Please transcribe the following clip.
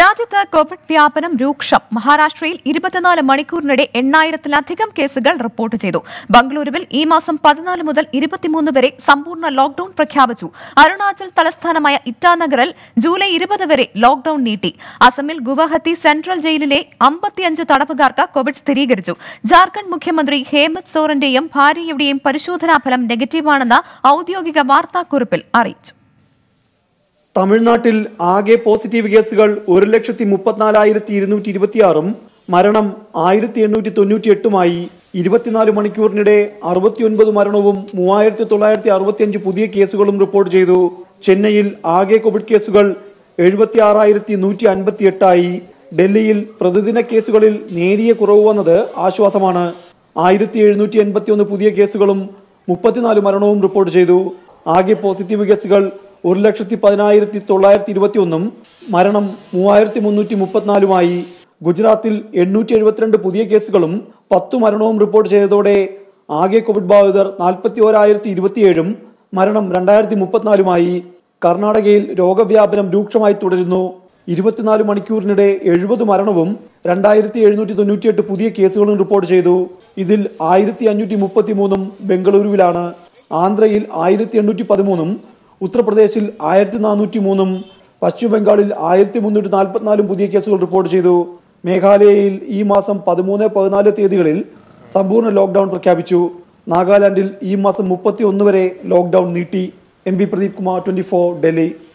രാജ്യത്ത് കോവിഡ് വ്യാപനം രൂക്ഷം മഹാരാഷ്ട്രയിൽ ഇരുപത്തിനാല് മണിക്കൂറിനിടെ എണ്ണായിരത്തിലധികം കേസുകൾ റിപ്പോർട്ട് ചെയ്തു ബംഗളൂരുവിൽ ഈ മാസം പതിനാല് മുതൽ ഇരുപത്തിമൂന്ന് വരെ സമ്പൂർണ്ണ ലോക്ഡൌൺ പ്രഖ്യാപിച്ചു അരുണാചൽ തലസ്ഥാനമായ ഇറ്റാനഗറിൽ ജൂലൈ ഇരുപത് വരെ ലോക്ഡൌൺ നീട്ടി അസമിൽ ഗുവാഹത്തി സെൻട്രൽ ജയിലിലെ അമ്പത്തിയഞ്ച് തടവുകാർക്ക് കോവിഡ് സ്ഥിരീകരിച്ചു ജാർഖണ്ഡ് മുഖ്യമന്ത്രി ഹേമന്ത് സോറന്റെയും ഭാര്യയുടെയും പരിശോധനാ ഫലം നെഗറ്റീവാണെന്ന് ഔദ്യോഗിക വാർത്താക്കുറിപ്പിൽ അറിയിച്ചു തമിഴ്നാട്ടിൽ ആകെ പോസിറ്റീവ് കേസുകൾ ഒരു ലക്ഷത്തി മുപ്പത്തിനാലായിരത്തി ഇരുന്നൂറ്റി ഇരുപത്തിയാറും മരണം ആയിരത്തി എണ്ണൂറ്റി തൊണ്ണൂറ്റി എട്ടുമായി ഇരുപത്തിനാല് മണിക്കൂറിനിടെ അറുപത്തിയൊൻപത് മരണവും മൂവായിരത്തി തൊള്ളായിരത്തി അറുപത്തിയഞ്ച് പുതിയ കേസുകളും റിപ്പോർട്ട് ചെയ്തു ചെന്നൈയിൽ ആകെ കോവിഡ് കേസുകൾ എഴുപത്തി ആറായിരത്തി നൂറ്റി അൻപത്തി എട്ടായി ഡൽഹിയിൽ പ്രതിദിന കേസുകളിൽ നേരിയ കുറവ് വന്നത് ആശ്വാസമാണ് ആയിരത്തി എഴുന്നൂറ്റി എൺപത്തി ഒന്ന് പുതിയ കേസുകളും മുപ്പത്തിനാല് മരണവും റിപ്പോർട്ട് ചെയ്തു ആകെ പോസിറ്റീവ് കേസുകൾ ഒരു ലക്ഷത്തി പതിനായിരത്തി തൊള്ളായിരത്തി ഇരുപത്തി ഒന്നും മരണം മൂവായിരത്തി മുന്നൂറ്റി മുപ്പത്തിനാലുമായി ഗുജറാത്തിൽ എണ്ണൂറ്റി എഴുപത്തിരണ്ട് പുതിയ കേസുകളും പത്തു മരണവും റിപ്പോർട്ട് ചെയ്തതോടെ ആകെ കോവിഡ് ബാധിതർ നാൽപ്പത്തി ഓരായിരത്തി ഇരുപത്തിയേഴും മരണം രണ്ടായിരത്തി മുപ്പത്തിനാലുമായി കർണാടകയിൽ രോഗവ്യാപനം രൂക്ഷമായി തുടരുന്നു ഇരുപത്തിനാല് മണിക്കൂറിനിടെ എഴുപത് മരണവും രണ്ടായിരത്തി എഴുന്നൂറ്റി തൊണ്ണൂറ്റിയെട്ട് പുതിയ കേസുകളും റിപ്പോർട്ട് ചെയ്തു ഇതിൽ ആയിരത്തി അഞ്ഞൂറ്റി മുപ്പത്തി മൂന്നും ബംഗളൂരുവിലാണ് ആന്ധ്രയിൽ ആയിരത്തി എണ്ണൂറ്റി പതിമൂന്നും ഉത്തർപ്രദേശിൽ ആയിരത്തി നാനൂറ്റി മൂന്നും പശ്ചിമ ബംഗാളിൽ ആയിരത്തി മുന്നൂറ്റി നാൽപ്പത്തിനാലും പുതിയ കേസുകൾ റിപ്പോർട്ട് ചെയ്തു മേഘാലയയിൽ ഈ മാസം പതിമൂന്ന് പതിനാല് തീയതികളിൽ സമ്പൂർണ്ണ ലോക്ഡൌൺ പ്രഖ്യാപിച്ചു നാഗാലാൻഡിൽ ഈ മാസം മുപ്പത്തി ഒന്ന് വരെ ലോക്ഡൌൺ നീട്ടി M P Pradeep Kumar twenty Delhi